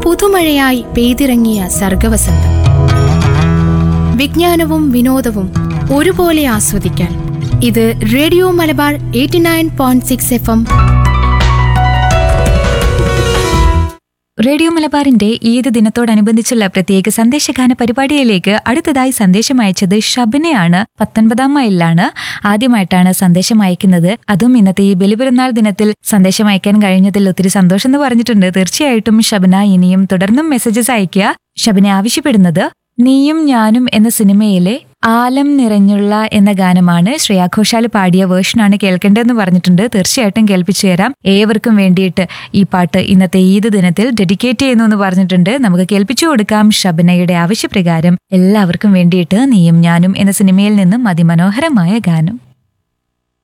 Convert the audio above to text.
പുതുമഴയായി പെയ്തിറങ്ങിയ സർഗവസന്തം വിജ്ഞാനവും വിനോദവും ഒരുപോലെ ആസ്വദിക്കാൻ ഇത് radio Malabar eighty nine point six F M radio മലബാറിന്റെ ഈദ് ദിനത്തോടനുബന്ധിച്ചുള്ള പ്രത്യേക സന്ദേശഗാന പരിപാടിയിലേക്ക് അടുത്തതായി സന്ദേശം അയച്ചത് ഷബിനെയാണ് പത്തൊൻപതാം മൈലിലാണ് ആദ്യമായിട്ടാണ് സന്ദേശം അയക്കുന്നത് അതും ഇന്നത്തെ ഈ ബലിപെരുന്നാൾ ദിനത്തിൽ സന്ദേശം അയക്കാൻ കഴിഞ്ഞതിൽ ഒത്തിരി സന്തോഷം എന്ന് പറഞ്ഞിട്ടുണ്ട് തീർച്ചയായിട്ടും ഷബിന ഇനിയും തുടർന്നും മെസ്സേജസ് അയക്കുക ഷബിനെ ആവശ്യപ്പെടുന്നത് നീയും ഞാനും എന്ന സിനിമയിലെ ആലം നിറഞ്ഞുള്ള എന്ന ഗാനമാണ് ശ്രേയാ ഘോഷാൽ പാടിയ വേർഷനാണ് കേൾക്കേണ്ടതെന്ന് പറഞ്ഞിട്ടുണ്ട് തീർച്ചയായിട്ടും കേൾപ്പിച്ചു തരാം ഏവർക്കും വേണ്ടിയിട്ട് ഈ പാട്ട് ഇന്നത്തെ ഈദ് ദിനത്തിൽ ഡെഡിക്കേറ്റ് ചെയ്യുന്നു എന്ന് പറഞ്ഞിട്ടുണ്ട് നമുക്ക് കേൾപ്പിച്ചു കൊടുക്കാം ഷബനയുടെ ആവശ്യപ്രകാരം എല്ലാവർക്കും വേണ്ടിയിട്ട് നീയും ഞാനും എന്ന സിനിമയിൽ നിന്നും അതിമനോഹരമായ ഗാനം